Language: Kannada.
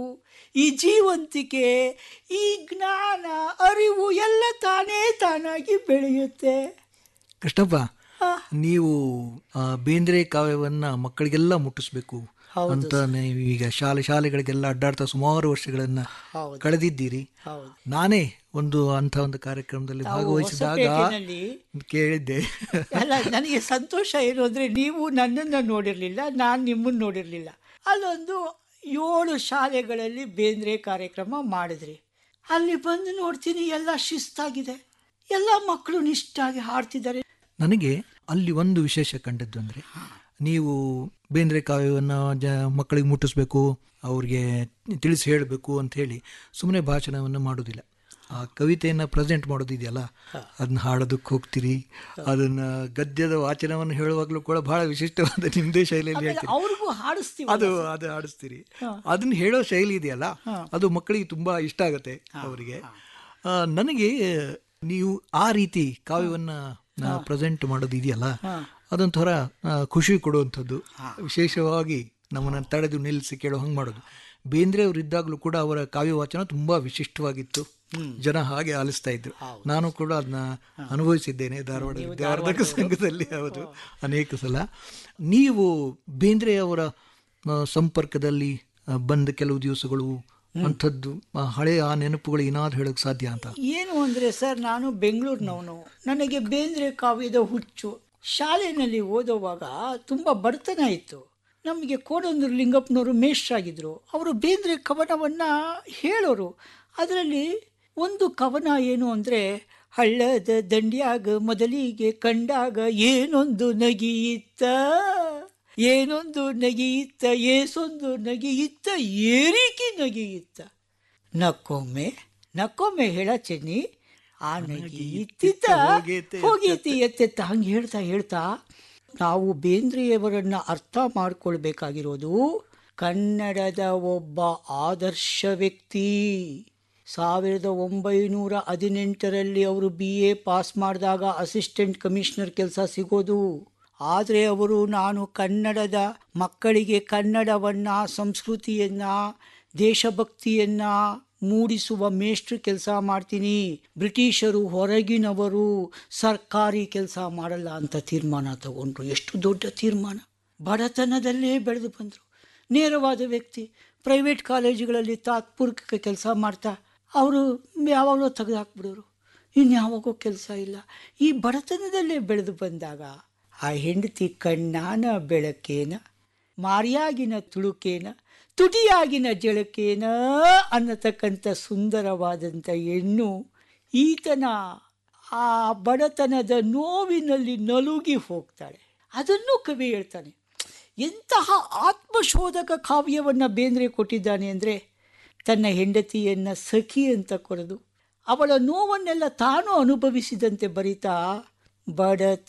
ಈ ಜೀವಂತಿಕೆ ಈ ಜ್ಞಾನ ಅರಿವು ಎಲ್ಲ ತಾನೇ ತಾನಾಗಿ ಬೆಳೆಯುತ್ತೆ ಕೃಷ್ಣಪ್ಪ ಆ, ನೀವು ಆ, ಬೇಂದ್ರೆ ಕಾವ್ಯವನ್ನ ಮಕ್ಕಳಿಗೆಲ್ಲ ಮುಟ್ಟಿಸ್ಬೇಕು ಹೌದು ಅಂತ ನೀವು ಈಗ ಶಾಲೆ ಶಾಲೆಗಳಿಗೆಲ್ಲ ಅಡ್ಡಾಡ್ತಾ ಸುಮಾರು ವರ್ಷಗಳನ್ನ ಹೌದು ಕಳೆದಿದ್ದೀರಿ ಹೌದು ನಾನೇ ಒಂದು ಅಂತ ಒಂದು ಕಾರ್ಯಕ್ರಮದಲ್ಲಿ ತಾವು ಭಾಗವಹಿಸಿದಾಗ ಹೊಸಪೇಟೆನಲ್ಲಿ ಕೇಳಿದ್ದೆ ಅಲ್ಲ ನನಗೆ ಸಂತೋಷ ಏನು ಅಂದರೆ ನೀವು ನನ್ನನ್ನು ನೋಡಿರಲಿಲ್ಲ ನಾನು ನಿಮ್ಮನ್ನು ನೋಡಿರಲಿಲ್ಲ ಅಲ್ಲೊಂದು ಏಳು ಶಾಲೆಗಳಲ್ಲಿ ಬೇಂದ್ರೆ ಕಾರ್ಯಕ್ರಮ ಮಾಡಿದ್ರಿ ಅಲ್ಲಿ ಬಂದು ನೋಡ್ತೀನಿ ಎಲ್ಲ ಶಿಸ್ತಾಗಿದೆ ಎಲ್ಲ ಮಕ್ಕಳು ನಿಷ್ಠಾಗಿ ಹಾಡ್ತಿದ್ದಾರೆ ನನಗೆ ಅಲ್ಲಿ ಒಂದು ವಿಶೇಷ ಕಂಡದ್ದು ಅಂದರೆ ನೀವು ಬೇಂದ್ರೆ ಕಾವ್ಯವನ್ನು ಜ ಮಕ್ಕಳಿಗೆ ಮುಟ್ಟಿಸ್ಬೇಕು ಅವ್ರಿಗೆ ತಿಳಿಸಿ ಹೇಳಬೇಕು ಅಂತ ಹೇಳಿ ಸುಮ್ಮನೆ ಭಾಷಣವನ್ನು ಮಾಡೋದಿಲ್ಲ ಆ ಕವಿತೆಯನ್ನು ಪ್ರೆಸೆಂಟ್ ಮಾಡೋದಿದೆಯಲ್ಲ ಅದನ್ನ ಹಾಡೋದಕ್ಕೆ ಹೋಗ್ತೀರಿ ಅದನ್ನ ಗದ್ಯದ ವಾಚನವನ್ನು ಹೇಳುವಾಗಲೂ ಕೂಡ ಬಹಳ ವಿಶಿಷ್ಟವಾದ ನಿಮ್ಮದೇ ಶೈಲಿಯಲ್ಲಿ ಹೇಳ್ತೀರಿ ಅವ್ರಿಗೂ ಹಾಡಿಸ್ತೀವಿ ಅದು ಅದು ಆಡಿಸ್ತೀರಿ ಅದನ್ನ ಹೇಳೋ ಶೈಲಿ ಇದೆಯಲ್ಲ ಅದು ಮಕ್ಕಳಿಗೆ ತುಂಬಾ ಇಷ್ಟ ಆಗುತ್ತೆ ಅವರಿಗೆ ಆ, ನನಗೆ ನೀವು ಆ ರೀತಿ ಕಾವ್ಯವನ್ನ ಪ್ರೆಸೆಂಟ್ ಮಾಡೋದು ಇದೆಯಲ್ಲ ಅದೊಂಥರ ಆ, ಖುಷಿ ಕೊಡುವಂಥದ್ದು ವಿಶೇಷವಾಗಿ ನಮ್ಮನ್ನು ತಡೆದು ನಿಲ್ಲಿಸಿ ಕೇಳೋ ಹಂಗೆ ಮಾಡೋದು ಬೇಂದ್ರೆ ಅವರು ಇದ್ದಾಗಲೂ ಕೂಡ ಅವರ ಕಾವ್ಯ ವಾಚನ ತುಂಬಾ ವಿಶಿಷ್ಟವಾಗಿತ್ತು ಜನ ಹಾಗೆ ಆಲಿಸ್ತಾ ಇದ್ರು ನಾನು ಕೂಡ ಅದನ್ನ ಅನುಭವಿಸಿದ್ದೇನೆ ಧಾರವಾಡ ವಿದ್ಯಾವರ್ಧಕ ಸಂಘದಲ್ಲಿ ಹೌದು ಅನೇಕ ಸಲ ನೀವು ಬೇಂದ್ರೆ ಅವರ ಆ, ಸಂಪರ್ಕದಲ್ಲಿ ಆ, ಬಂದ ಕೆಲವು ದಿವಸಗಳು ಅಂಥದ್ದು ಆ, ಹಳೆಯ ಆ ನೆನಪುಗಳು ಏನಾದ್ರು ಹೇಳಕ್ ಸಾಧ್ಯ ಅಂತ ಏನು ಅಂದರೆ ಸರ್ ನಾನು ಬೆಂಗಳೂರಿನವನು ನನಗೆ ಬೇಂದ್ರೆ ಕಾವ್ಯದ ಹುಚ್ಚು ಶಾಲೆಯಲ್ಲಿ ಓದುವಾಗ ತುಂಬ ಬಡತನ ಇತ್ತು ನಮಗೆ ಕೋಡಂದೂರು ಲಿಂಗಪ್ಪನವರು ಮೇಷ್ಟ್ರಾಗಿದ್ದರು ಅವರು ಬೇಂದ್ರೆ ಕವನವನ್ನು ಹೇಳೋರು ಅದರಲ್ಲಿ ಒಂದು ಕವನ ಏನು ಅಂದರೆ ಹಳ್ಳದ ದಂಡ್ಯಾಗ ಮೊದಲಿಗೆ ಕಂಡಾಗ ಏನೊಂದು ನಗಿಯಿತ್ತ ಏನೊಂದು ನಗಿಯಿತ್ತ ಏಸೊಂದು ನಗಿಯಿತ್ತ ಏರಿಕೆ ನಗಿಯಿತ್ತ ನಕ್ಕೊಮ್ಮೆ ನಕ್ಕೊಮ್ಮೆ ಹೇಳ ಚೆನ್ನಿ ಆ ನಗಿ ಇತ್ತಿತ್ತ ಹೋಗೈತೆ ಹೋಗೈತಿ ಎತ್ತೆತ್ತ ಹಂಗೆ ಹೇಳ್ತಾ ಹೇಳ್ತಾ ನಾವು ಬೇಂದ್ರೆಯವರನ್ನ ಅರ್ಥ ಮಾಡ್ಕೊಳ್ಬೇಕಾಗಿರೋದು ಕನ್ನಡದ ಒಬ್ಬ ಆದರ್ಶ ವ್ಯಕ್ತಿ ಸಾವಿರದ ಒಂಬೈನೂರ ಹದಿನೆಂಟರಲ್ಲಿ ಅವರು ಬಿ ಎ ಪಾಸ್ ಮಾಡಿದಾಗ ಅಸಿಸ್ಟೆಂಟ್ ಕಮಿಷನರ್ ಕೆಲಸ ಸಿಗೋದು ಆದರೆ ಅವರು ನಾನು ಕನ್ನಡದ ಮಕ್ಕಳಿಗೆ ಕನ್ನಡವನ್ನ ಸಂಸ್ಕೃತಿಯನ್ನ ದೇಶಭಕ್ತಿಯನ್ನ ಮೂಡಿಸುವ ಮೇಷ್ಟ್ರು ಕೆಲಸ ಮಾಡ್ತೀನಿ ಬ್ರಿಟಿಷರು ಹೊರಗಿನವರು ಸರ್ಕಾರಿ ಕೆಲಸ ಮಾಡಲ್ಲ ಅಂತ ತೀರ್ಮಾನ ತಗೊಂಡ್ರು ಎಷ್ಟು ದೊಡ್ಡ ತೀರ್ಮಾನ ಬಡತನದಲ್ಲೇ ಬೆಳೆದು ಬಂದರು ನೇರವಾದ ವ್ಯಕ್ತಿ ಪ್ರೈವೇಟ್ ಕಾಲೇಜುಗಳಲ್ಲಿ ತಾತ್ಪೂರ್ಕ ಕೆಲಸ ಮಾಡ್ತಾ ಅವರು ಯಾವಾಗಲೂ ತೆಗೆದು ಹಾಕ್ಬಿಡೋರು ಇನ್ಯಾವಾಗೋ ಕೆಲಸ ಇಲ್ಲ ಈ ಬಡತನದಲ್ಲೇ ಬೆಳೆದು ಬಂದಾಗ ಆ ಹೆಂಡತಿ ಕಣ್ಣಾನ ಬೆಳಕೇನ ಮಾರಿಯಾಗಿನ ತುಳುಕೇನ ತುಟಿಯಾಗಿನ ಜಳಕೇನ ಅನ್ನತಕ್ಕಂಥ ಸುಂದರವಾದಂಥ ಹೆಣ್ಣು ಈತನ ಆ ಬಡತನದ ನೋವಿನಲ್ಲಿ ನಲುಗಿ ಹೋಗ್ತಾಳೆ ಅದನ್ನು ಕವಿ ಹೇಳ್ತಾನೆ ಎಂತಹ ಆತ್ಮಶೋಧಕ ಕಾವ್ಯವನ್ನು ಬೇಂದ್ರೆ ಕೊಟ್ಟಿದ್ದಾನೆ ಅಂದರೆ ತನ್ನ ಹೆಂಡತಿಯನ್ನು ಸಖಿ ಅಂತ ಕೊರೆದು ಅವಳ ನೋವನ್ನೆಲ್ಲ ತಾನು ಅನುಭವಿಸಿದಂತೆ ಬರಿತಾ ಬಡತ